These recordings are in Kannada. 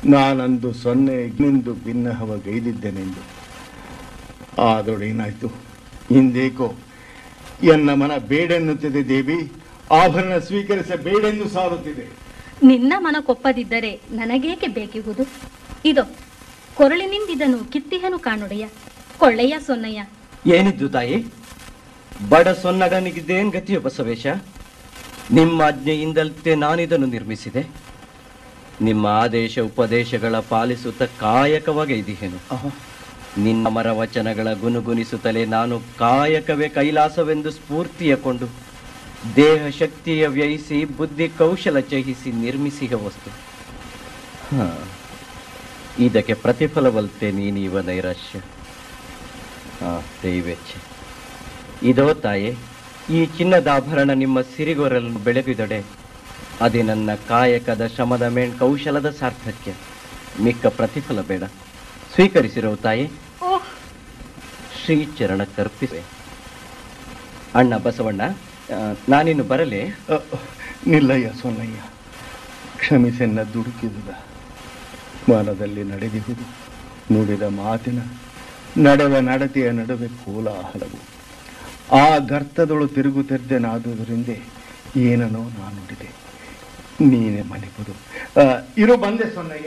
ನಾನಂದು ಸೊನ್ನೆ ನಿಂದು ಭಿನ್ನಹವ ಗೈದಿದ್ದೆನೆಂದು ಆದೊಡೇನಾಯ್ತು ಇಂದೇಕೋ ಎನ್ನ ಮನ ಬೇಡೆನ್ನುತ್ತಿದೆ ದೇವಿ ಆಭರಣ ಸ್ವೀಕರಿಸ ಬೇಡೆಂದು ಸಾರುತ್ತಿದೆ ನಿನ್ನ ಮನಕೊಪ್ಪದಿದ್ದರೆ ನನಗೇಕೆ ಬೇಕಿಹುದು ಇದೋ ಕೊರಳಿನಿಂದಿದನು ಕಿತ್ತಿಹನು ಕಾಣೊಡೆಯ ಕೊಳ್ಳೆಯ ಸೊನ್ನಯ್ಯ ಏನಿದ್ದು ತಾಯಿ ಬಡ ಸೊನ್ನಗನಿಗಿದ್ದೇನ್ ಗತಿಯು ಬಸವೇಶ ನಿಮ್ಮ ಆಜ್ಞೆಯಿಂದಲೇ ನಾನಿದನ್ನು ನಿರ್ಮಿಸಿದೆ ನಿಮ್ಮ ಆದೇಶ ಉಪದೇಶಗಳ ಪಾಲಿಸುತ್ತ ಕಾಯಕವಾಗಿ ಇದಿಹೇನು ನಿನ್ನ ಮರ ವಚನಗಳ ಗುನುಗುನಿಸುತ್ತಲೇ ನಾನು ಕಾಯಕವೇ ಕೈಲಾಸವೆಂದು ಸ್ಫೂರ್ತಿಯ ಕೊಂಡು ದೇಹ ಶಕ್ತಿಯ ವ್ಯಯಿಸಿ ಬುದ್ಧಿ ಕೌಶಲ ಚಹಿಸಿ ನಿರ್ಮಿಸಿದ ವಸ್ತು ಹ. ಇದಕ್ಕೆ ಪ್ರತಿಫಲವಲ್ತೆ ನೀನೀವ ನೈರಾಶ್ಯ ಹಾ ದೈವೇಚ್ಛೆ ಇದೋ ತಾಯೆ ಈ ಚಿನ್ನದ ಆಭರಣ ನಿಮ್ಮ ಸಿರಿಗೊರಲು ಬೆಳಗಿದೊಡೆ ಅದೇ ನನ್ನ ಕಾಯಕದ ಶ್ರಮದ ಮೇಣ್ ಕೌಶಲದ ಸಾರ್ಥಕ್ಯ ಮಿಕ್ಕ ಪ್ರತಿಫಲ ಬೇಡ ಸ್ವೀಕರಿಸಿರೋ ತಾಯೆ ಓಹ್ ಶ್ರೀಚರಣ ಕರ್ಪಿಸುವೆ ಅಣ್ಣ ಬಸವಣ್ಣ ಆ, ನಾನಿನ್ನು ಬರಲೇ ಅ, ನಿಲ್ಲಯ್ಯ ಸೊನ್ನಯ್ಯ ಕ್ಷಮಿಸೆನ್ನ ದುಡುಕಿದುದ ಮನದಲ್ಲಿ ನಡೆದಿಹುದು ನುಡಿದ ಮಾತಿನ ನಡೆವ ನಡತೆಯ ನಡುವೆ ಕೋಲಾಹಲವು ಆ ಗರ್ತದೊಳು ತಿರುಗುತ್ತಿದ್ದೆನಾದುದರಿಂದ ಏನನೋ ನಾನು ನುಡಿದೆ ನೀನೇ ಮನಿಪುದು ಆ, ಇರು ಬಂದೆ ಸೊನ್ನಯ್ಯ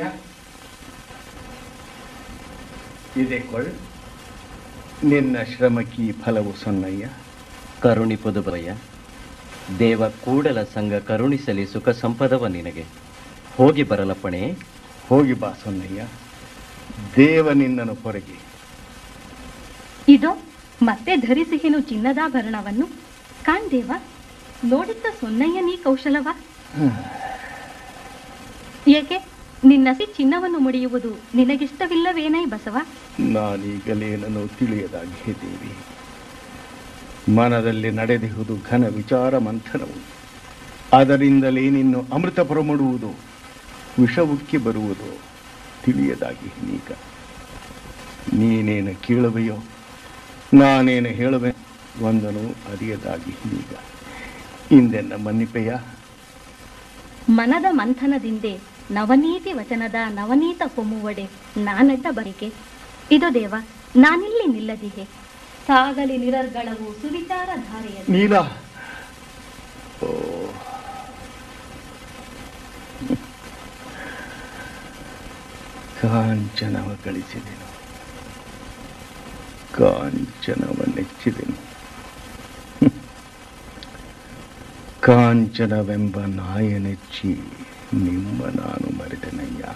ಇದೆ ಕೊಳ್ಳ್ ನಿನ್ನ ಶ್ರಮಕ್ಕಿ ಫಲವು ಸೊನ್ನಯ್ಯ ಕರುಣಿಪುದು ಬಯ್ಯ ದೇವ ಕೂಡಲ ಸಂಘ ಕರುಣಿಸಲಿ ಸುಖ ಸಂಪದವ ನಿನಗೆ ಹೋಗಿ ಬರಲಪ್ಪಣೆ ಹೋಗಿ ಬಾ ಸೊನ್ನಯ್ಯ ದೇವ ನಿನ್ನನು ಹೊರಗೆ ಇದೋ ಮತ್ತೆ ಧರಿಸಿಹೆನು ಚಿನ್ನದಾಭರಣವನ್ನು ಕಾಣ್ದೇವ ನೋಡಿದ್ದ ಸೊನ್ನಯ್ಯ ನೀ ಕೌಶಲವ ಏಕೆ ನಿನ್ನಸಿ ಚಿನ್ನವನ್ನು ಮುಡಿಯುವುದು ನಿನಗಿಷ್ಟವಿಲ್ಲವೇನೈ ಬಸವ ನಾನೀಗಲೇನನ್ನು ತಿಳಿಯದಾಗಿ ದೇವಿ ಮನದಲ್ಲಿ ನಡೆದಿಹುದು ಘನ ವಿಚಾರ ಮಂಥನವು ಅದರಿಂದಲೇ ನಿನ್ನು ಅಮೃತ ಪರಮಡುವುದು ವಿಷವುಕ್ಕಿ ಬರುವುದು ತಿಳಿಯದಾಗಿ ನೀಗ ನೀನೇನು ಕೇಳುವೆಯೋ ನಾನೇನು ಹೇಳುವೆ ಒಂದನು ಅರಿಯದಾಗಿ ಈಗ ಹಿಂದೆನ್ನ ಮನ್ನಿಪೆಯ ಮನದ ಮಂಥನದಿಂದೆ ನವನೀತಿ ವಚನದ ನವನೀತ ಹೊಮ್ಮುವಡೆ ನಾನಡ್ಡ ಬರಿಕೆ ಇದು ದೇವ ನಾನಿಲ್ಲಿ ನಿಲ್ಲದಿಹೆ ಸಾಗಲಿ ನಿರರ್ಗಳವು ಸುವಿಚಾರ ಧಾರೆಯ ನೀಲ ಓ ಕಾಂಚನವ ಗಳಿಸಿದೆನು ಕಾಂಚನವ ನೆಚ್ಚಿದೆನು ಹ್ಮ್. ಕಾಂಚನವೆಂಬ ನಾಯ ನೆಚ್ಚಿ ನಿಮ್ಮ ನಾನು ಮರೆತನಯ್ಯ